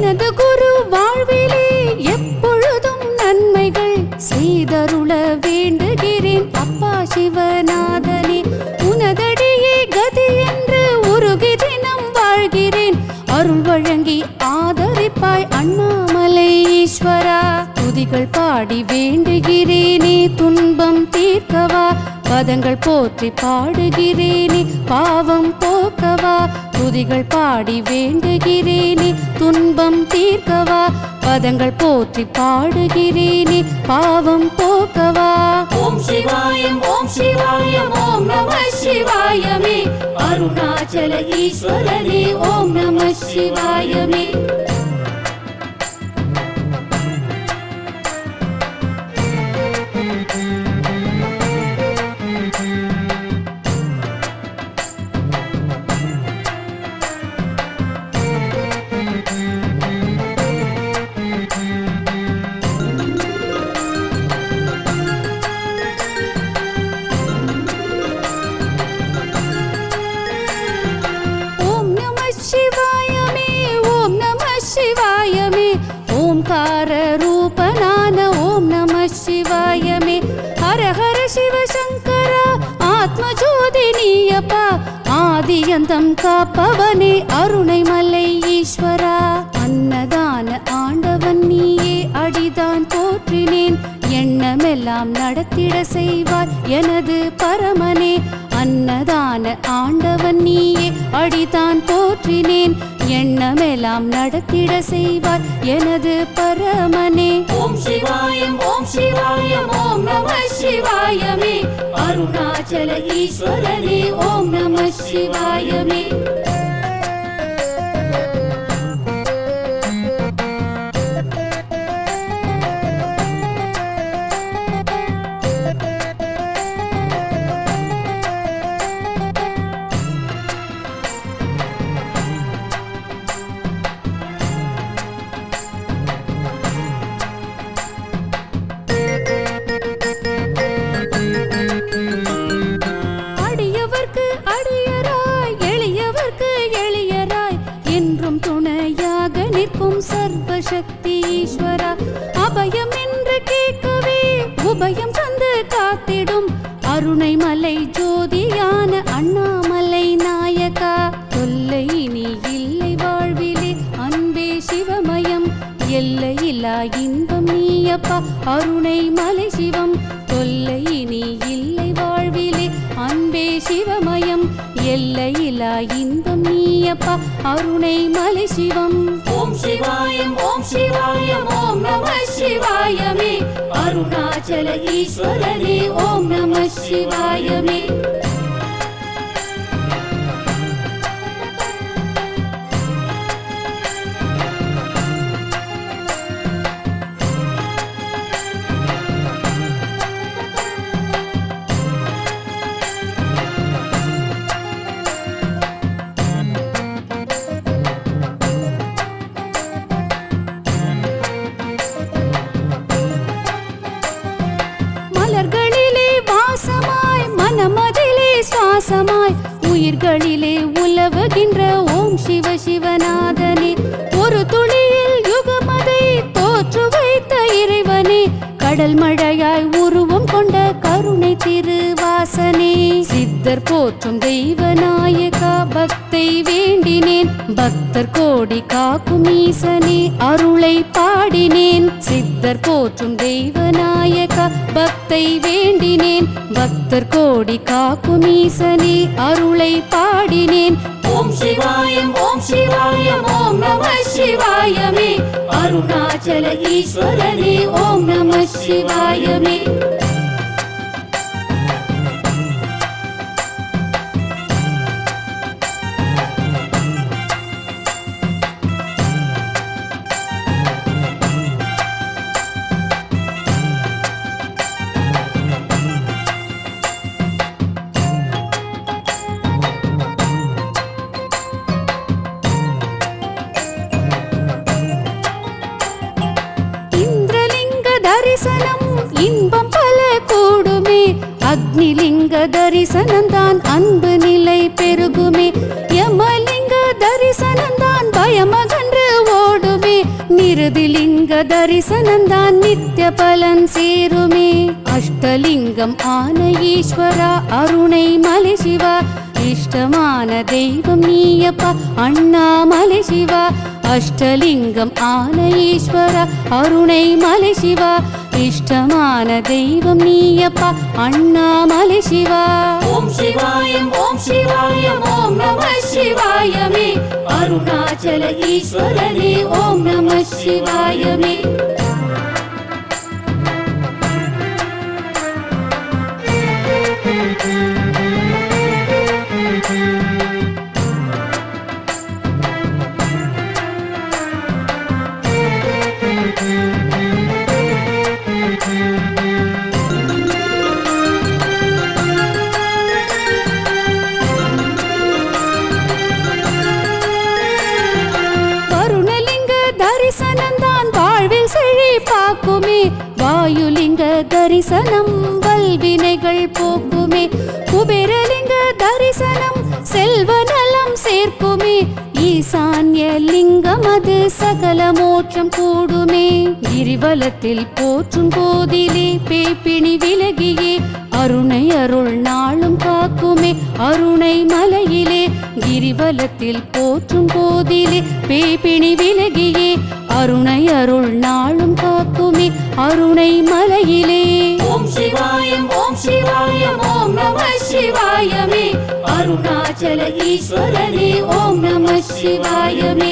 எனது குரு வாழ்விலே எப்பொழுதும் நன்மைகள் செய்தருள வேண்டுகிறேன் அப்பா சிவநாதனே உனதடியே கதி என்று உருகி தினம் வாழ்கிறேன் அருள் வழங்கி ஆதரிப்பாய் அண்ணாமலை ஈஸ்வரா துதிகள் பாடி வேண்டுகிறேனே துன்பம் தீர்க்கவா பதங்கள் போற்றி பாடுகிறேனே பாவம் போக்கவா துதிகள் பாடி வேண்டுகிறேனே துன்பம் தீர்க்கவா பதங்கள் போற்றி பாடுகிறேனே பாவம் போக்கவா ஓம் சிவாயம் ஓம் சிவாயம் ஓம் நம சிவாயமே அருணாச்சல ஈஸ்வரனே ஓம் நம சிவாயமே ஓம் நம சிவாயமே ஓம் நம சிவாயமே ஓம்கார ரூபனான ஓம் நம சிவாயமே ஹர ஹர சிவசங்கரா ஆத்ம ஜோதி நீயப்பா ஆதியந்தம் காப்பவனே அருணை மலை ஈஸ்வரா அன்னதான ஆண்டவன் நீயே அடிதான் போற்றினேன் எண்ணமெல்லாம் நடத்திட செய்வாய் எனது பரமனே அன்னதான ஆண்டவன் நீயே அடிதான் போற்றினேன் எண்ணமெல்லாம் நடத்திட செய்வாய் எனது பரமனே ஓம் சிவாயம் ஓம் சிவாயம் ஓம் நம சிவாயமே அருணாச்சல ஈஸ்வரனே ஓம் நம சிவாயமே அடியவர்க்கு அடியராய் எளியவர்க்கு எளியராய் என்றும் துணையாக நிற்கும் சர்வசக்தி ஈஸ்வரா அபயம் என்று கேட்கவே உபயம் தந்து காத்திடும் அருணை மலை ஜோதியான அண்ணாமலை நாயகா தொல்லை இனி இல்லை வாழ்விலே அன்பே சிவமயம் எல்லையில்லா இன்பம் நீயப்பா அருணை மலை சிவம் தொல்லை இனி இல்லை வாழ்விலே அன்பே சிவமயம் எல்லையில்லா இன்பம் நீயப்பா அருணை மலை சிவம் ஓம் சிவாயம் ஓம் சிவாயம் ஓம் நம சிவாயமே அருணாச்சல ஈஸ்வரனே ஓம் நம சிவாயமே மலர்களிலே வாசமாய் மனமதிலே சுவாசமாய் உயிர்களிலே உலவுகின்ற ஓம் சிவ சிவநாதனே ஒரு துளியில் யுகமதை தோற்று வைத்த இறைவனே கடல் மழையாய் உருவம் கொண்ட கருணை திருவாசனே சித்தர் போற்றும் தெய்வநாயகா பக்தை வேண்டினேன் பக்தர் கோடி காக்கும் ஈசனே அருளை பாடினேன் சித்தர் போற்றும் தெய்வநாயகா பக்தை வேண்டினேன் பக்தர் கோடி காக்கும் ஈசனே அருளை பாடினேன் ஓம் சிவாயம் ஓம் சிவாயம் ஓம் நம சிவாயமே அருணாச்சல ஈஸ்வரனே ஓம் நம சிவாயமே இந்திரலிங்க தரிசனம் இன்பம் பல கூடுமே அக்னிலிங்க தரிசனம் தான் அன்பு நிலை பெருகுமே யமலிங்க தரிசனம் தான் பயமகன்று ஓடுமே இறுதிலிங்க தரிசனந்தான் நித்திய பலன் சேருமே அஷ்டலிங்கம் ஆன ஈஸ்வரா அருணை மலை சிவா இஷ்டமான தெய்வம் நீயப்பா அண்ணாமலை சிவா அஷ்டலிங்கம் ஆன ஈஸ்வரா அருணை மலை சிவா இஷ்டமான தெய்வம் நீயப்பா அண்ணாமலை சிவா ஓம் சிவாயம் ஓம் சிவாயம் ஓம் நம சிவாயமே அருணாச்சல ஈஸ்வரனே ஓம் நம சிவாயமே கருணலிங்க தரிசனம்தான் வாழ்வில் செழிப்பாக்குமே வாயுலிங்க தரிசனம் வல்வினைகள் போக்குமே குபேரலிங்க தரிசனம் செல்வ நலம் சேர்க்குமே ஈசான்ய லிங்கம் அது சகல மோட்சம் கூடுமே கிரிவலத்தில் போற்றும் போதிலே பேப்பிணி விலகியே அருணை அருள் நாளும் காக்குமே அருணை மலையிலே கிரிவலத்தில் போற்றும் போதிலே பேப்பிணி விலகியே அருணை அருள் நாளும் காக்குமே அருணை மலையிலே ஓம் சிவாயம் ஓம் சிவாயம் ஓம் நம சிவாயமே அருணாச்சல ஈஸ்வரனே ஓம் நம சிவாயமே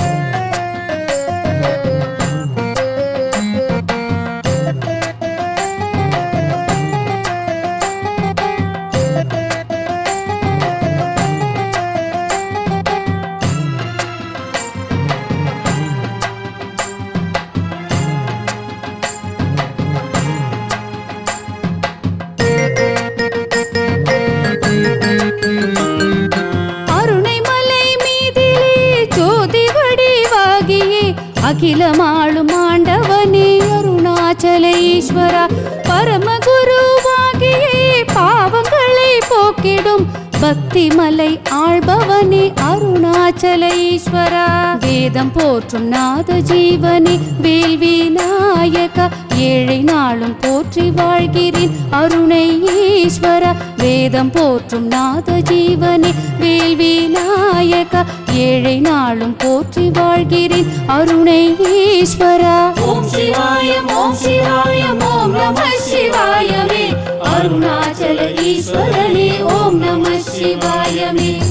அருணை மலை மீதிலே ஜோதி வடிவாகியே அகிலமாளும் ஆண்டவனே அருணாச்சல ஈஸ்வரா பரமகுருவாகியே பாவங்களை போக்கிடும் பக்தி மலை ஆள்பவனே அருணாச்சல ஈஸ்வரா வேதம் போற்றும் நாத ஜீவனே வேல்வி நாயகா ஏழை நாளும் போற்றி வாழ்கிறேன் அருணை ஈஸ்வரா வேதம் போற்றும் நாத ஜீவனே வேல்வி நாயகா ஏழை நாளும் போற்றி வாழ்கிறேன் அருணை ஈஸ்வரா ஓம் சிவாயம் ஓம் சிவாயம் ஓம் நம சிவாயமே அருணாச்சல ஈஸ்வரனே ஓம் நம சிவாயமே